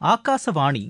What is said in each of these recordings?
ஆகாசவாணி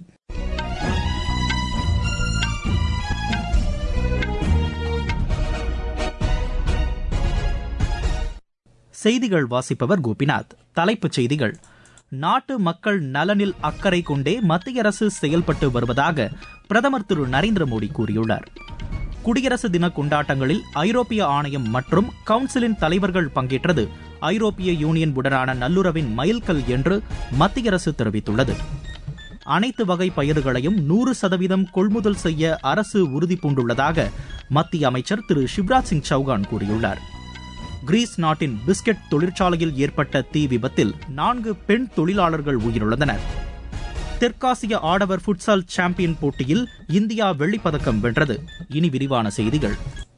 செய்திகள் வாசிப்பவர் கோபிநாத் தலைப்புச் செய்திகள் நாட்டு மக்கள் நலனில் அக்கறை கொண்டே மத்திய அரசு செயல்பட்டு வருவதாக பிரதமர் திரு நரேந்திர மோடி கூறியுள்ளார் குடியரசு தின கொண்டாட்டங்களில் ஐரோப்பிய ஆணையம் மற்றும் கவுன்சிலின் தலைவர்கள் பங்கேற்றது ஐரோப்பிய யூனியன் உடனான நல்லுறவின் மைல்கல் என்று மத்திய அரசு தெரிவித்துள்ளது அனைத்து வகை பயிர்களையும் நூறு சதவீதம் கொள்முதல் செய்ய அரசு உறுதி பூண்டுள்ளதாக மத்திய அமைச்சர் திரு சிவராஜ் சிங் சௌகான் கூறியுள்ளார் கிரீஸ் நாட்டின் பிஸ்கெட் தொழிற்சாலையில் ஏற்பட்ட தீ விபத்தில் நான்கு பெண் தொழிலாளர்கள் உயிரிழந்தனர் தெற்காசிய ஆடவர் ஃபுட்சால் சாம்பியன் போட்டியில் இந்தியா வெள்ளிப்பதக்கம் வென்றது இனி விரிவான செய்திகள்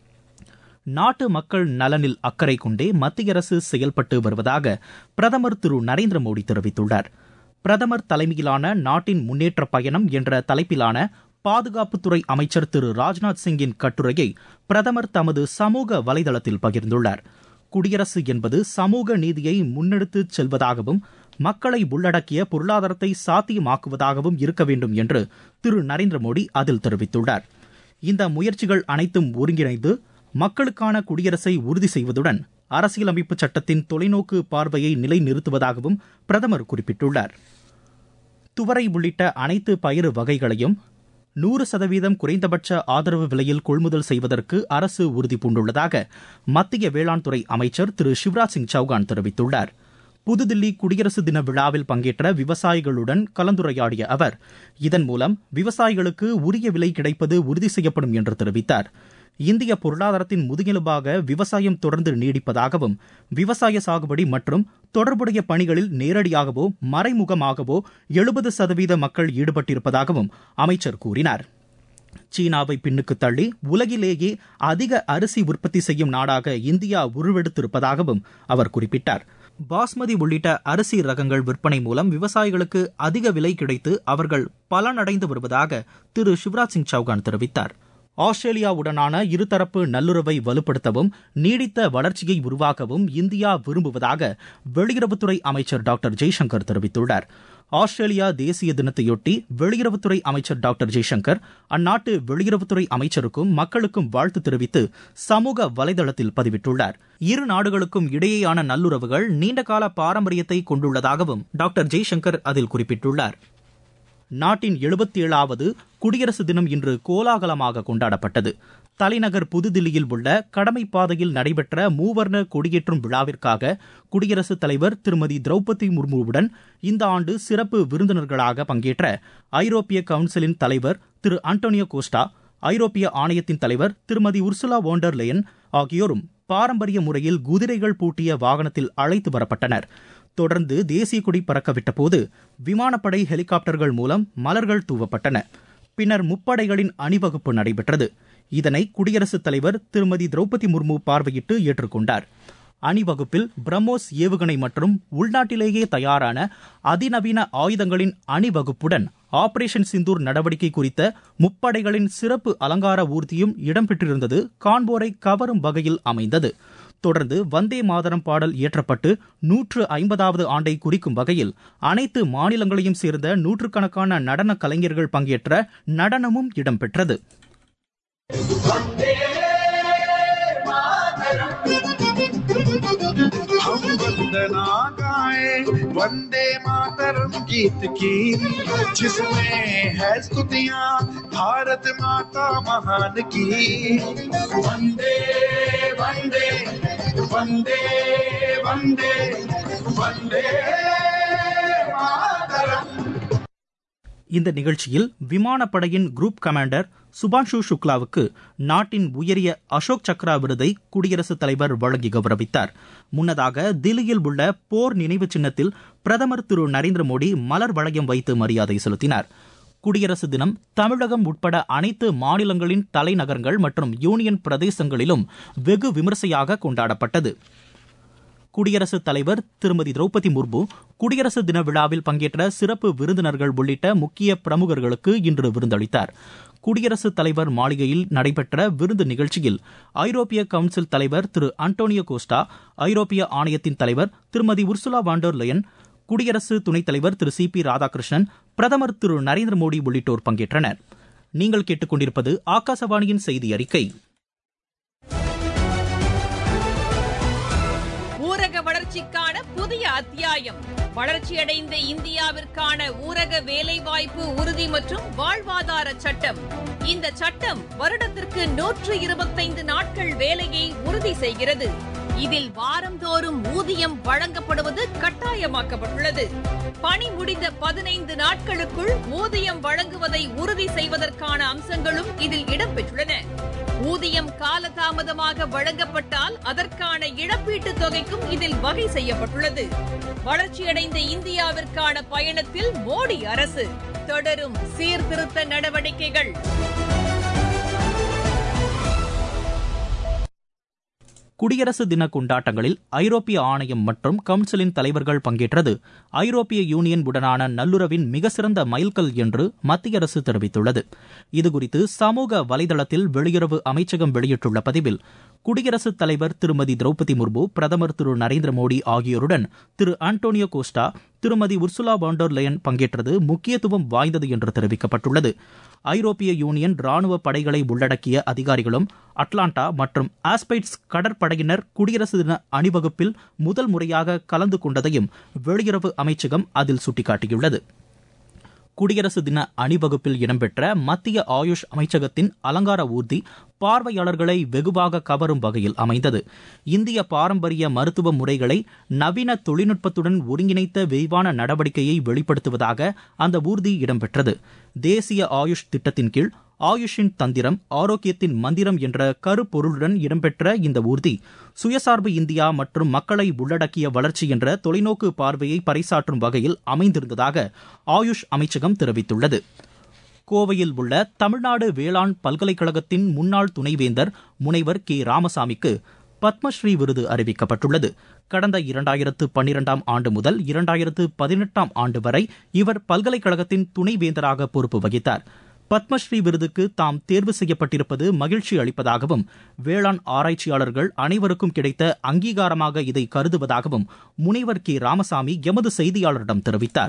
நாட்டு மக்கள் நலனில் அக்கறை கொண்டே மத்திய அரசு செயல்பட்டு வருவதாக பிரதமர் திரு நரேந்திர மோடி தெரிவித்துள்ளார் பிரதமர் தலைமையிலான நாட்டின் முன்னேற்ற பயணம் என்ற தலைப்பிலான பாதுகாப்புத்துறை அமைச்சர் திரு ராஜ்நாத் சிங்கின் கட்டுரையை பிரதமர் தமது சமூக வலைதளத்தில் பகிர்ந்துள்ளார் குடியரசு என்பது சமூக நீதியை முன்னெடுத்துச் செல்வதாகவும் மக்களை உள்ளடக்கிய பொருளாதாரத்தை சாத்தியமாக்குவதாகவும் இருக்க வேண்டும் என்று திரு நரேந்திர மோடி அதில் தெரிவித்துள்ளார் இந்த முயற்சிகள் அனைத்தும் ஒருங்கிணைந்து மக்களுக்கான குடியரசை உறுதி செய்வதுடன் அரசியலமைப்பு சட்டத்தின் தொலைநோக்கு பார்வையை நிலைநிறுத்துவதாகவும் பிரதமர் குறிப்பிட்டுள்ளார் துவரை உள்ளிட்ட அனைத்து பயிறு வகைகளையும் நூறு சதவீதம் குறைந்தபட்ச ஆதரவு விலையில் கொள்முதல் செய்வதற்கு அரசு உறுதி பூண்டுள்ளதாக மத்திய வேளாண் துறை அமைச்சர் திரு சிவராஜ் சிங் சௌகான் தெரிவித்துள்ளார் புதுதில்லி குடியரசு தின விழாவில் பங்கேற்ற விவசாயிகளுடன் கலந்துரையாடிய அவர் இதன் மூலம் விவசாயிகளுக்கு உரிய விலை கிடைப்பது உறுதி செய்யப்படும் என்று தெரிவித்தார் இந்திய பொருளாதாரத்தின் முதுகெலும்பாக விவசாயம் தொடர்ந்து நீடிப்பதாகவும் விவசாய சாகுபடி மற்றும் தொடர்புடைய பணிகளில் நேரடியாகவோ மறைமுகமாகவோ எழுபது சதவீத மக்கள் ஈடுபட்டிருப்பதாகவும் அமைச்சர் கூறினார் சீனாவை பின்னுக்கு தள்ளி உலகிலேயே அதிக அரிசி உற்பத்தி செய்யும் நாடாக இந்தியா உருவெடுத்திருப்பதாகவும் அவர் குறிப்பிட்டார் பாஸ்மதி உள்ளிட்ட அரிசி ரகங்கள் விற்பனை மூலம் விவசாயிகளுக்கு அதிக விலை கிடைத்து அவர்கள் பலனடைந்து வருவதாக திரு சிவராஜ் சிங் சௌகான் தெரிவித்தார் ஆஸ்திரேலியாவுடனான இருதரப்பு நல்லுறவை வலுப்படுத்தவும் நீடித்த வளர்ச்சியை உருவாக்கவும் இந்தியா விரும்புவதாக வெளியுறவுத்துறை அமைச்சர் டாக்டர் ஜெய்சங்கர் தெரிவித்துள்ளார் ஆஸ்திரேலியா தேசிய தினத்தையொட்டி வெளியுறவுத்துறை அமைச்சர் டாக்டர் ஜெய்சங்கர் அந்நாட்டு வெளியுறவுத்துறை அமைச்சருக்கும் மக்களுக்கும் வாழ்த்து தெரிவித்து சமூக வலைதளத்தில் பதிவிட்டுள்ளார் இரு நாடுகளுக்கும் இடையேயான நல்லுறவுகள் நீண்டகால பாரம்பரியத்தை கொண்டுள்ளதாகவும் டாக்டர் ஜெய்சங்கர் அதில் குறிப்பிட்டுள்ளார் நாட்டின் எழுபத்தி ஏழாவது குடியரசு தினம் இன்று கோலாகலமாக கொண்டாடப்பட்டது தலைநகர் புதுதில்லியில் உள்ள கடமை பாதையில் நடைபெற்ற மூவர்ண கொடியேற்றும் விழாவிற்காக குடியரசுத் தலைவர் திருமதி திரௌபதி முர்முவுடன் இந்த ஆண்டு சிறப்பு விருந்தினர்களாக பங்கேற்ற ஐரோப்பிய கவுன்சிலின் தலைவர் திரு ஆண்டோனியோ கோஸ்டா ஐரோப்பிய ஆணையத்தின் தலைவர் திருமதி உர்சுலா வோண்டர் லெயன் ஆகியோரும் பாரம்பரிய முறையில் குதிரைகள் பூட்டிய வாகனத்தில் அழைத்து வரப்பட்டனர் தொடர்ந்து தேசிய கொடி பறக்கவிட்ட போது விமானப்படை ஹெலிகாப்டர்கள் மூலம் மலர்கள் தூவப்பட்டன பின்னர் முப்படைகளின் அணிவகுப்பு நடைபெற்றது இதனை குடியரசுத் தலைவர் திருமதி திரௌபதி முர்மு பார்வையிட்டு ஏற்றுக்கொண்டார் அணிவகுப்பில் பிரம்மோஸ் ஏவுகணை மற்றும் உள்நாட்டிலேயே தயாரான அதிநவீன ஆயுதங்களின் அணிவகுப்புடன் ஆபரேஷன் சிந்தூர் நடவடிக்கை குறித்த முப்படைகளின் சிறப்பு அலங்கார ஊர்தியும் இடம்பெற்றிருந்தது காண்போரை கவரும் வகையில் அமைந்தது தொடர்ந்து வந்தே மாதரம் பாடல் இயற்றப்பட்டு நூற்று ஐம்பதாவது ஆண்டை குறிக்கும் வகையில் அனைத்து மாநிலங்களையும் சேர்ந்த நூற்றுக்கணக்கான நடன கலைஞர்கள் பங்கேற்ற நடனமும் இடம்பெற்றது हम वंदना गाए वंदे मातरम गीत की जिसमें है स्तुतियां भारत माता महान की वंदे वंदे वंदे वंदे वंदे मातरम இந்த நிகழ்ச்சியில் விமானப்படையின் குரூப் கமாண்டர் சுபான்ஷு சுக்லாவுக்கு நாட்டின் உயரிய அசோக் சக்ரா விருதை குடியரசுத் தலைவர் வழங்கி கௌரவித்தார் முன்னதாக தில்லியில் உள்ள போர் நினைவு சின்னத்தில் பிரதமர் திரு நரேந்திர மோடி மலர் வளையம் வைத்து மரியாதை செலுத்தினார் குடியரசு தினம் தமிழகம் உட்பட அனைத்து மாநிலங்களின் தலைநகரங்கள் மற்றும் யூனியன் பிரதேசங்களிலும் வெகு விமரிசையாக கொண்டாடப்பட்டது குடியரசுத் தலைவர் திருமதி திரௌபதி முர்மு குடியரசு தின விழாவில் பங்கேற்ற சிறப்பு விருந்தினர்கள் உள்ளிட்ட முக்கிய பிரமுகர்களுக்கு இன்று விருந்தளித்தார் குடியரசுத் தலைவர் மாளிகையில் நடைபெற்ற விருந்து நிகழ்ச்சியில் ஐரோப்பிய கவுன்சில் தலைவர் திரு அண்டோனியோ கோஸ்டா ஐரோப்பிய ஆணையத்தின் தலைவர் திருமதி உர்சுலா வாண்டர் லயன் குடியரசு துணைத் தலைவர் திரு சி பி ராதாகிருஷ்ணன் பிரதமர் திரு நரேந்திர மோடி உள்ளிட்டோர் பங்கேற்றனர் நீங்கள் கேட்டுக்கொண்டிருப்பது ஆகாசவாணியின் செய்தி அறிக்கை ஊரக வளர்ச்சிக்கான புதிய அத்தியாயம் வளர்ச்சியடைந்த இந்தியாவிற்கான ஊரக வேலைவாய்ப்பு உறுதி மற்றும் வாழ்வாதார சட்டம் இந்த சட்டம் வருடத்திற்கு நூற்று இருபத்தைந்து நாட்கள் வேலையை உறுதி செய்கிறது இதில் வாரந்தோறும் ஊதியம் வழங்கப்படுவது கட்டாயமாக்கப்பட்டுள்ளது பணி முடிந்த பதினைந்து நாட்களுக்குள் ஊதியம் வழங்குவதை உறுதி செய்வதற்கான அம்சங்களும் இதில் இடம்பெற்றுள்ளன ஊதியம் காலதாமதமாக வழங்கப்பட்டால் அதற்கான இழப்பீட்டுத் தொகைக்கும் இதில் வகை செய்யப்பட்டுள்ளது வளர்ச்சியடைந்த இந்தியாவிற்கான பயணத்தில் மோடி அரசு தொடரும் சீர்திருத்த நடவடிக்கைகள் குடியரசு தின கொண்டாட்டங்களில் ஐரோப்பிய ஆணையம் மற்றும் கவுன்சிலின் தலைவர்கள் பங்கேற்றது ஐரோப்பிய யூனியன் உடனான நல்லுறவின் மிக சிறந்த மைல்கல் என்று மத்திய அரசு தெரிவித்துள்ளது இதுகுறித்து சமூக வலைதளத்தில் வெளியுறவு அமைச்சகம் வெளியிட்டுள்ள பதிவில் குடியரசுத் தலைவர் திருமதி திரௌபதி முர்மு பிரதமர் திரு நரேந்திர மோடி ஆகியோருடன் திரு ஆண்டோனியோ கோஸ்டா திருமதி உர்சுலா வாண்டர் லயன் பங்கேற்றது முக்கியத்துவம் வாய்ந்தது என்று தெரிவிக்கப்பட்டுள்ளது ஐரோப்பிய யூனியன் ராணுவ படைகளை உள்ளடக்கிய அதிகாரிகளும் அட்லாண்டா மற்றும் ஆஸ்பைட்ஸ் கடற்படையினர் குடியரசு தின அணிவகுப்பில் முதல் முறையாக கலந்து கொண்டதையும் வெளியுறவு அமைச்சகம் அதில் சுட்டிக்காட்டியுள்ளது குடியரசு தின அணிவகுப்பில் இடம்பெற்ற மத்திய ஆயுஷ் அமைச்சகத்தின் அலங்கார ஊர்தி பார்வையாளர்களை வெகுவாக கவரும் வகையில் அமைந்தது இந்திய பாரம்பரிய மருத்துவ முறைகளை நவீன தொழில்நுட்பத்துடன் ஒருங்கிணைத்த விரிவான நடவடிக்கையை வெளிப்படுத்துவதாக அந்த ஊர்தி இடம்பெற்றது தேசிய ஆயுஷ் திட்டத்தின் கீழ் ஆயுஷின் தந்திரம் ஆரோக்கியத்தின் மந்திரம் என்ற கருப்பொருளுடன் இடம்பெற்ற இந்த ஊர்தி சுயசார்பு இந்தியா மற்றும் மக்களை உள்ளடக்கிய வளர்ச்சி என்ற தொலைநோக்கு பார்வையை பறைசாற்றும் வகையில் அமைந்திருந்ததாக ஆயுஷ் அமைச்சகம் தெரிவித்துள்ளது கோவையில் உள்ள தமிழ்நாடு வேளாண் பல்கலைக்கழகத்தின் முன்னாள் துணைவேந்தர் முனைவர் கே ராமசாமிக்கு பத்மஸ்ரீ விருது அறிவிக்கப்பட்டுள்ளது கடந்த இரண்டாயிரத்து பன்னிரெண்டாம் ஆண்டு முதல் இரண்டாயிரத்து பதினெட்டாம் ஆண்டு வரை இவர் பல்கலைக்கழகத்தின் துணைவேந்தராக பொறுப்பு வகித்தார் பத்மஸ்ரீ விருதுக்கு தாம் தேர்வு செய்யப்பட்டிருப்பது மகிழ்ச்சி அளிப்பதாகவும் வேளாண் ஆராய்ச்சியாளர்கள் அனைவருக்கும் கிடைத்த அங்கீகாரமாக இதை கருதுவதாகவும் முனைவர் கே ராமசாமி எமது செய்தியாளரிடம் தெரிவித்தார்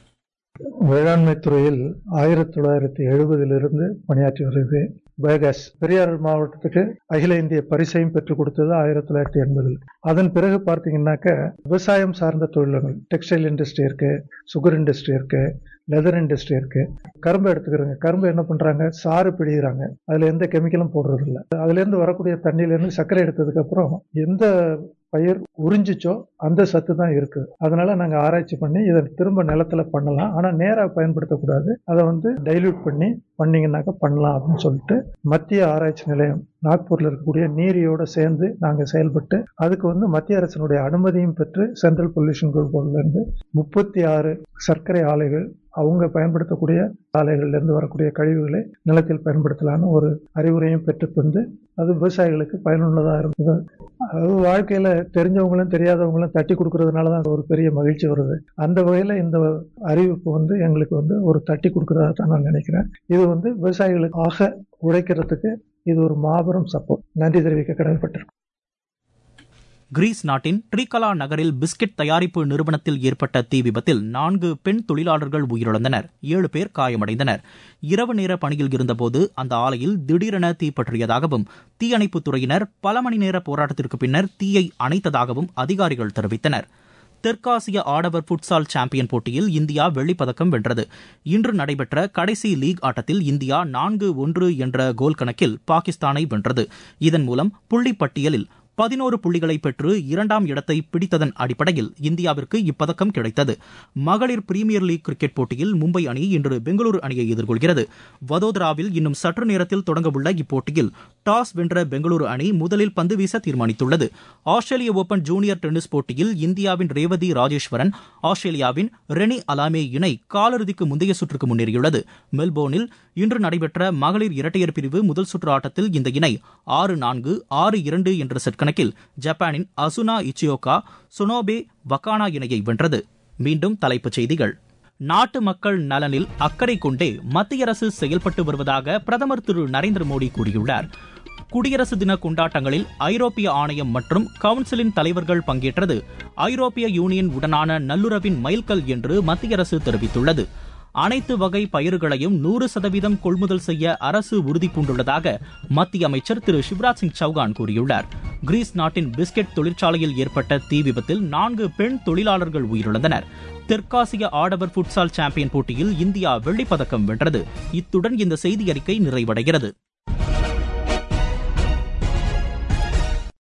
வேளாண்மை துறையில் ஆயிரத்தி தொள்ளாயிரத்தி எழுபதிலிருந்து பணியாற்றி வருகிறது பயோகேஸ் பெரியார் மாவட்டத்துக்கு அகில இந்திய பரிசையும் பெற்றுக் கொடுத்தது ஆயிரத்தி தொள்ளாயிரத்தி எண்பதில் அதன் பிறகு பார்த்தீங்கன்னாக்க விவசாயம் சார்ந்த தொழில்கள் டெக்ஸ்டைல் இண்டஸ்ட்ரி இருக்கு சுகர் இண்டஸ்ட்ரி இருக்கு லெதர் இண்டஸ்ட்ரி இருக்கு கரும்பு எடுத்துக்கிறோங்க கரும்பு என்ன பண்றாங்க சாறு பிடிக்கிறாங்க அதுல எந்த கெமிக்கலும் போடுறது இல்லை அதுல இருந்து வரக்கூடிய தண்ணியில இருந்து சர்க்கரை எடுத்ததுக்கு அப்புறம் எந்த பயிர் உறிஞ்சிச்சோ அந்த சத்து தான் இருக்கு அதனால நாங்க ஆராய்ச்சி பண்ணி இதை திரும்ப நிலத்துல பண்ணலாம் ஆனா நேரா பயன்படுத்தக்கூடாது அதை வந்து டைல்யூட் பண்ணி பண்ணீங்கன்னாக்க பண்ணலாம் அப்படின்னு சொல்லிட்டு மத்திய ஆராய்ச்சி நிலையம் நாக்பூர்ல இருக்கக்கூடிய நீரியோட சேர்ந்து நாங்க செயல்பட்டு அதுக்கு வந்து மத்திய அரசினுடைய அனுமதியும் பெற்று சென்ட்ரல் பொல்யூஷன் போர்டுல இருந்து முப்பத்தி ஆறு சர்க்கரை ஆலைகள் அவங்க பயன்படுத்தக்கூடிய ஆலைகள்ல இருந்து வரக்கூடிய கழிவுகளை நிலத்தில் பயன்படுத்தலான்னு ஒரு அறிவுரையும் பெற்று தந்து அது விவசாயிகளுக்கு பயனுள்ளதா இருக்குது அது வாழ்க்கையில தெரிஞ்சவங்களும் தெரியாதவங்களும் தட்டி கொடுக்கறதுனால தான் ஒரு பெரிய மகிழ்ச்சி வருது அந்த வகையில இந்த அறிவிப்பு வந்து எங்களுக்கு வந்து ஒரு தட்டி கொடுக்கறதா தான் நான் நினைக்கிறேன் இது வந்து விவசாயிகளுக்காக உழைக்கிறதுக்கு இது ஒரு மாபெரும் சப்போர்ட் நன்றி தெரிவிக்க கடமைப்பட்டிருக்கும் கிரீஸ் நாட்டின் ட்ரிகலா நகரில் பிஸ்கெட் தயாரிப்பு நிறுவனத்தில் ஏற்பட்ட தீ விபத்தில் நான்கு பெண் தொழிலாளர்கள் உயிரிழந்தனர் ஏழு பேர் காயமடைந்தனர் இரவு நேர பணியில் இருந்தபோது அந்த ஆலையில் திடீரென தீ பற்றியதாகவும் தீயணைப்புத் துறையினர் பல மணி நேர போராட்டத்திற்கு பின்னர் தீயை அணைத்ததாகவும் அதிகாரிகள் தெரிவித்தனர் தெற்காசிய ஆடவர் புட்சால் சாம்பியன் போட்டியில் இந்தியா வெள்ளிப்பதக்கம் வென்றது இன்று நடைபெற்ற கடைசி லீக் ஆட்டத்தில் இந்தியா நான்கு ஒன்று என்ற கோல் கணக்கில் பாகிஸ்தானை வென்றது இதன் மூலம் புள்ளி பட்டியலில் பதினோரு புள்ளிகளை பெற்று இரண்டாம் இடத்தை பிடித்ததன் அடிப்படையில் இந்தியாவிற்கு இப்பதக்கம் கிடைத்தது மகளிர் பிரீமியர் லீக் கிரிக்கெட் போட்டியில் மும்பை அணி இன்று பெங்களூரு அணியை எதிர்கொள்கிறது வதோதராவில் இன்னும் சற்று நேரத்தில் தொடங்கவுள்ள இப்போட்டியில் டாஸ் வென்ற பெங்களூரு அணி முதலில் பந்து வீச தீர்மானித்துள்ளது ஆஸ்திரேலிய ஓபன் ஜூனியர் டென்னிஸ் போட்டியில் இந்தியாவின் ரேவதி ராஜேஸ்வரன் ஆஸ்திரேலியாவின் ரெனி அலாமே இணை காலிறுதிக்கு முந்தைய சுற்றுக்கு முன்னேறியுள்ளது மெல்போர்னில் இன்று நடைபெற்ற மகளிர் இரட்டையர் பிரிவு முதல் சுற்று ஆட்டத்தில் இந்த இணை ஆறு நான்கு ஆறு இரண்டு என்ற செட் கணக்கில் ஜப்பானின் அசுனா இச்சியோகா சுனோபே வக்கானா இணையை வென்றது மீண்டும் தலைப்புச் செய்திகள் நாட்டு மக்கள் நலனில் அக்கறை கொண்டே மத்திய அரசு செயல்பட்டு வருவதாக பிரதமர் திரு நரேந்திர மோடி கூறியுள்ளார் குடியரசு தின கொண்டாட்டங்களில் ஐரோப்பிய ஆணையம் மற்றும் கவுன்சிலின் தலைவர்கள் பங்கேற்றது ஐரோப்பிய யூனியன் உடனான நல்லுறவின் மைல்கல் என்று மத்திய அரசு தெரிவித்துள்ளது அனைத்து வகை பயிர்களையும் நூறு சதவீதம் கொள்முதல் செய்ய அரசு உறுதி பூண்டுள்ளதாக மத்திய அமைச்சர் திரு சிவராஜ் சிங் சௌகான் கூறியுள்ளார் கிரீஸ் நாட்டின் பிஸ்கெட் தொழிற்சாலையில் ஏற்பட்ட தீ விபத்தில் நான்கு பெண் தொழிலாளர்கள் உயிரிழந்தனர் தெற்காசிய ஆடவர் ஃபுட்சால் சாம்பியன் போட்டியில் இந்தியா வெள்ளிப்பதக்கம் வென்றது இத்துடன் இந்த செய்தி அறிக்கை நிறைவடைகிறது